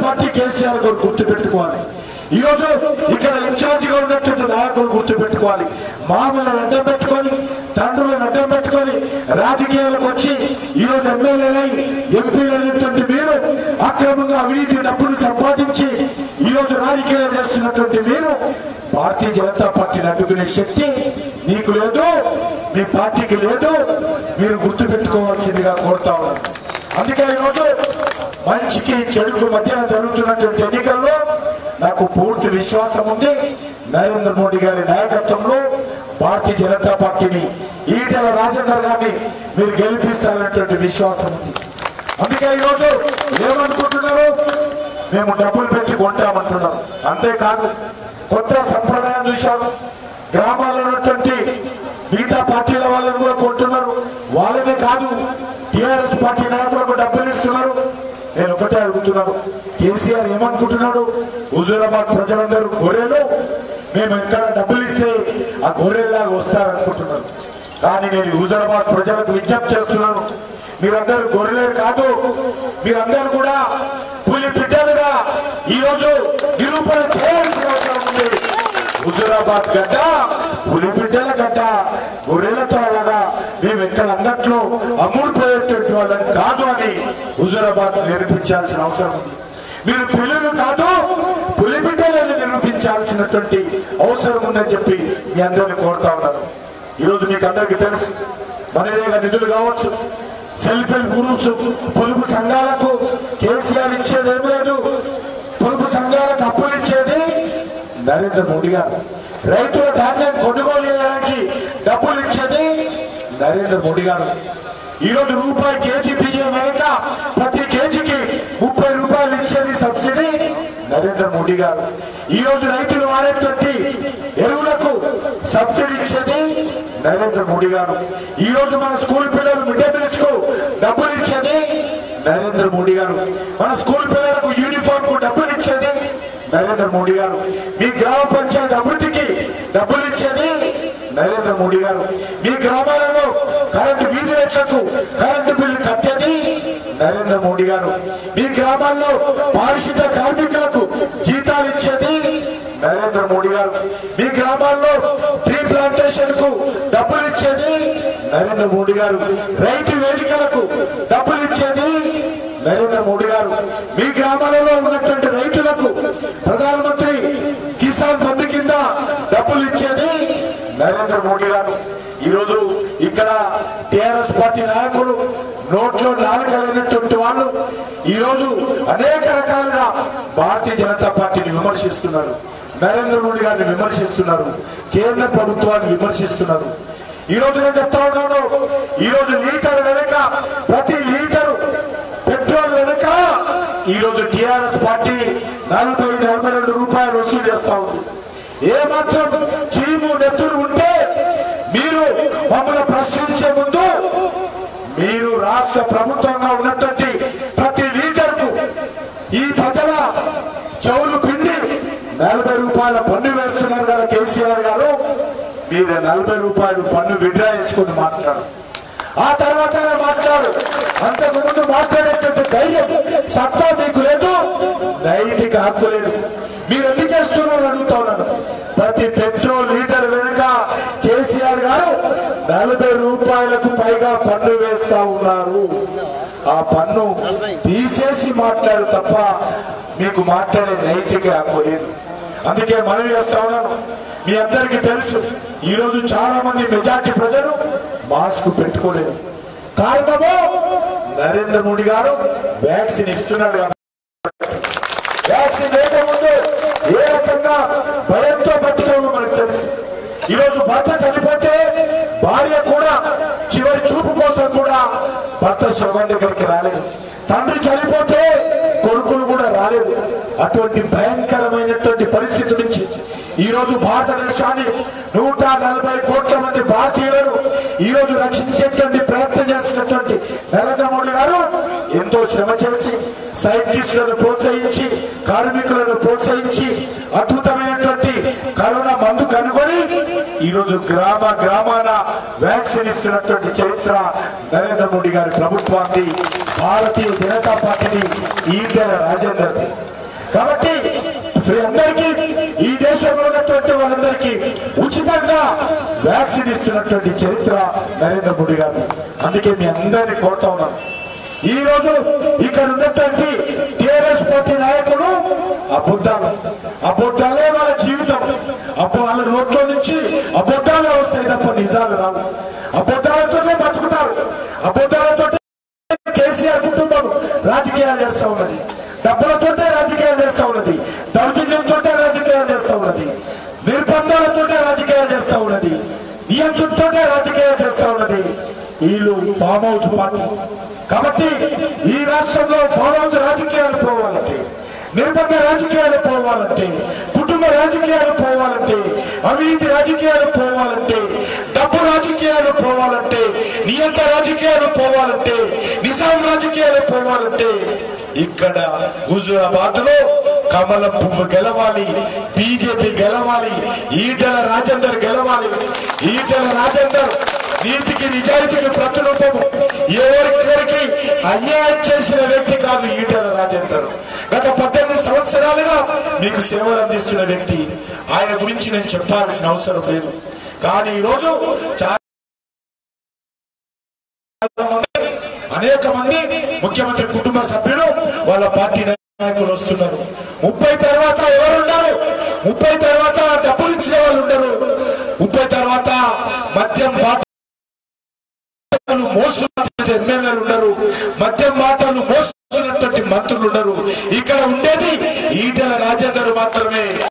Party KCR గారు గుర్తు పెట్టుకోవాలి ఈ రోజు ఇక్కడ ఇన్ఛార్జ్ గా ఉన్నటువంటి నాయకులు గుర్తు పెట్టుకోవాలి మామూలను అడ్డం పెట్టుకొని తండ్రులను అడ్డం పెట్టుకొని రాజకీయాలకు వచ్చి ఈ రోజు ఎమ్మెల్యేలై ఎంపీలు అయినటువంటి మీరు అక్రమంగా అవినీతి డబ్బులు సంపాదించి ఈ రోజు రాజకీయాలు చేస్తున్నటువంటి మీరు భారతీయ జనతా పార్టీని అడ్డుకునే శక్తి మీకు లేదు మీ పార్టీకి లేదు మీరు గుర్తు పెట్టుకోవాల్సిందిగా కోరుతా ఉన్నాను అందుకే ఈరోజు మంచికి చెడుకు మధ్యన జరుగుతున్నటువంటి ఎన్నికల్లో నాకు పూర్తి విశ్వాసం ఉంది నరేంద్ర మోడీ గారి నాయకత్వంలో భారతీయ జనతా పార్టీని ఈటెల రాజేందర్ గారిని మీరు గెలిపిస్తారనేటువంటి విశ్వాసం ఉంది అందుకే ఈరోజు ఏమనుకుంటున్నారు మేము డబ్బులు పెట్టి కొంటామంటున్నాం అంతేకాదు కొత్త సంప్రదాయం చూశాము గ్రామాల్లో ఉన్నటువంటి మిగతా పార్టీల వాళ్ళని కూడా కొంటున్నారు వాళ్ళనే కాదు టిఆర్ఎస్ పార్టీ నాయకులకు డబ్బులు ఇస్తున్నారు నేను ఒకటే అడుగుతున్నాను కేసీఆర్ ఏమనుకుంటున్నాడు హుజూరాబాద్ ప్రజలందరూ గొర్రెలు మేము ఎక్కడ డబ్బులు ఇస్తే ఆ గొర్రెల్లాగా వస్తారనుకుంటున్నారు కానీ నేను హుజూరాబాద్ ప్రజలకు విజ్ఞప్తి చేస్తున్నాను మీరందరూ గొర్రెలు కాదు మీరందరూ కూడా పులి బిడ్డలుగా ఈ రోజు నిరూపణ చేయాల్సిన అవసరం ఉంది హుజూరాబాద్ గడ్డ పులి బిడ్డల గడ్డ గొర్రెలతో అలాగా మేము ఎక్కడ అందట్లో అమ్ముడుపోయేటువంటి వాళ్ళని కాదు అని హుజూరాబాద్ నిరూపించాల్సిన అవసరం ఉంది మీరు పులులు కాదు పులి బిడ్డలను నిరూపించాల్సినటువంటి అవసరం ఉందని చెప్పి మీ అందరిని కోరుతా ఉన్నాను ఈరోజు మీకు అందరికీ తెలుసు మనరేగా నిధులు కావచ్చు సెల్ఫ్ హెల్ప్ గ్రూప్స్ పొదుపు సంఘాలకు కేసీఆర్ ఇచ్చేది ఏం లేదు పొదుపు సంఘాలకు అప్పులు ఇచ్చేది నరేంద్ర మోడీ గారు రైతుల ధాన్యం కొనుగోలు చేయడానికి డబ్బులు ఇచ్చేది నరేంద్ర మోడీ గారు ఈరోజు రూపాయి కేజీ బియ్యం వెనక ప్రతి కేజీకి ముప్పై రూపాయలు ఇచ్చేది సబ్సిడీ నరేంద్ర మోడీ గారు ఈ రోజు రైతులు వాడేటువంటి ఎరువులకు సబ్సిడీ ఇచ్చేది నరేంద్ర మోడీ గారు ఈ రోజు మన స్కూల్ పిల్లలు మిడ్ డే మీల్స్ కు డబ్బులు ఇచ్చేది నరేంద్ర మోడీ గారు మన స్కూల్ పిల్లలకు యూనిఫామ్ కు డబ్బులు ఇచ్చేది నరేంద్ర మోడీ గారు మీ గ్రామ పంచాయతీ అభివృద్ధికి డబ్బులు ఇచ్చేది నరేంద్ర మోడీ గారు మీ గ్రామాలలో కరెంటు వీధి రేట్లకు కరెంటు బిల్లు కట్టేది నరేంద్ర మోడీ గారు మీ గ్రామాల్లో పారిశుద్ధ కార్మికులకు జీతాలు ఇచ్చేది నరేంద్ర మోడీ గారు మీ గ్రామాల్లో ట్రీ ప్లాంటేషన్ కు డబ్బులు ఇచ్చేది నరేంద్ర మోడీ గారు రైతు వేదికలకు డబ్బులు ఇచ్చేది నరేంద్ర మోడీ గారు మీ గ్రామాలలో ఉన్నటువంటి రైతులకు ప్రధానమంత్రి కిసాన్ బంధు కింద డబ్బులు ఇచ్చేది నరేంద్ర మోడీ గారు ఈరోజు ఇక్కడ టిఆర్ఎస్ పార్టీ నాయకులు నోట్లో నాలుకలైనటువంటి వాళ్ళు ఈరోజు అనేక రకాలుగా భారతీయ జనతా పార్టీని విమర్శిస్తున్నారు నరేంద్ర మోడీ గారిని విమర్శిస్తున్నారు కేంద్ర ప్రభుత్వాన్ని విమర్శిస్తున్నారు ఈ రోజు నేను చెప్తా ఉన్నాను ఈ రోజు లీటర్ వెనక ప్రతి లీటరు పెట్రోల్ వెనుక ఈ రోజు టిఆర్ఎస్ పార్టీ నలభై నలభై రెండు రూపాయలు వసూలు చేస్తా ఉంది ఏ మాత్రం చీము నెత్తురు ఉంటే మీరు మమ్మల్ని ప్రశ్నించే ముందు మీరు రాష్ట్ర ప్రభుత్వంగా ఉన్నటువంటి ప్రతి లీటర్ కు ఈ ప్రజల చెవులు పిండి నలభై రూపాయల పన్ను వేస్తున్నారు కదా కేసీఆర్ గారు మీరు నలభై రూపాయలు పన్ను విడ్రా చేసుకుని మాట్లాడు ఆ తర్వాత మాట్లాడు అంతకు ముందు మాట్లాడేటువంటి ధైర్యం సత్తా మీకు లేదు నైతిక హక్కు లేదు మీరు ఎందుకు చేస్తున్నారు అడుగుతా ఉన్నాను ప్రతి పెట్రోల్ లీటర్ వెనుక కేసీఆర్ గారు నలభై రూపాయలకు పైగా పన్ను వేస్తా ఉన్నారు ఆ పన్ను తీసేసి మాట్లాడు తప్ప మీకు మాట్లాడే నైతిక హక్కు లేదు అందుకే మనం చేస్తా ఉన్నాను మీ అందరికీ తెలుసు ఈ రోజు చాలా మంది మెజార్టీ ప్రజలు మాస్క్ పెట్టుకోలేదు కారణము నరేంద్ర మోడీ గారు వ్యాక్సిన్ ఇస్తున్నాడు కాబట్టి. వ్యాక్సిన్ లేకముందు ఏ రకంగా భయంతో బతికామో మనకు తెలుసు ఈరోజు భర్త చనిపోతే భార్య కూడా చివరి చూపు కోసం కూడా భర్త శవం దగ్గరికి రాలేదు తండ్రి చనిపోతే కొడుకులు కూడా రాలేదు అటువంటి భయంకరమైనటువంటి పరిస్థితి నుంచి ఈ రోజు భారతదేశాన్ని నూట నలభై కోట్ల మంది భారతీయులను ఈ రోజు రక్షించేటువంటి ప్రయత్నం చేసినటువంటి నరేంద్ర మోడీ గారు ఎంతో శ్రమ చేసి సైంటిస్టులను ప్రోత్సహించి కార్మికులను ప్రోత్సహించి అద్భుతమైనటువంటి కరోనా మందు కనుగొని ఈ రోజు గ్రామ గ్రామాన వ్యాక్సిన్ ఇస్తున్నటువంటి చరిత్ర నరేంద్ర మోడీ గారి ప్రభుత్వాన్ని భారతీయ జనతా పార్టీని ఈటెల రాజేందర్ది కాబట్టి మీ అందరికీ ఈ దేశంలో ఉన్నటువంటి వాళ్ళందరికీ ఉచితంగా వ్యాక్సిన్ ఇస్తున్నటువంటి చరిత్ర నరేంద్ర మోడీ గారు అందుకే మీ అందరినీ కోరుతా ఉన్నాను ఈ రోజు ఇక్కడ ఉన్నటువంటి టిఆర్ఎస్ పార్టీ నాయకులు అబద్ధాలు అబద్ధాలే వాళ్ళ జీవితం అప్పుడు వాళ్ళ నోట్లో నుంచి అబద్ధాలే వస్తాయి తప్ప నిజాలు రావు అబద్ధాలతోనే బతుకుతారు అబద్ధాలతో కేసీఆర్ కుటుంబం రాజకీయాలు చేస్తా ఉన్నది డబ్బులతోటే రాజకీయాలు చేస్తా ఉన్నది దౌర్జన్యంతో రాజకీయాలు చేస్తా ఉన్నది నిర్బంధాలతోటే రాజకీయాలు చేస్తా ఉన్నది నియంత్రణతో రాజకీయాలు చేస్తా ఉన్నది వీళ్ళు ఫామ్ హౌస్ పార్టీ కాబట్టి ఈ రాష్ట్రంలో ఫామ్ హౌస్ రాజకీయాలు పోవాలంటే నిర్బంధ రాజకీయాలు పోవాలంటే కుటుంబ రాజకీయాలు పోవాలంటే అవినీతి రాజకీయాలు పోవాలంటే డబ్బు రాజకీయాలు పోవాలంటే నియంత రాజకీయాలు పోవాలంటే నిజాం రాజకీయాలు పోవాలంటే ఇక్కడ హుజూరాబాద్ లో కమల పువ్వు గెలవాలి బీజేపీ గెలవాలి ఈటల రాజేందర్ గెలవాలి ఈటల రాజేందర్ నీతికి నిజాయితీకి ప్రతిరూపము ఎవరికరికి అన్యాయం చేసిన వ్యక్తి కాదు ఈటల రాజేందర్ గత పద్దెనిమిది సంవత్సరాలుగా మీకు సేవలు అందిస్తున్న వ్యక్తి ఆయన గురించి నేను చెప్పాల్సిన అవసరం లేదు కానీ ఈరోజు చాలా మంది అనేక మంది ముఖ్యమంత్రి కుటుంబ సభ్యులు వాళ్ళ పార్టీ నాయకులు వస్తున్నారు ముప్పై తర్వాత ఎవరు ఉన్నారు ముప్పై తర్వాత డబ్బులు ఇచ్చిన వాళ్ళు ఉండరు ముప్పై తర్వాత మద్యం మాటలు మోస్తున్నటువంటి ఎమ్మెల్యేలు ఉండరు మద్యం మాటలు మోస్తున్నటువంటి మంత్రులు ఉండరు ఇక్కడ ఉండేది ఈటల రాజేందర్ మాత్రమే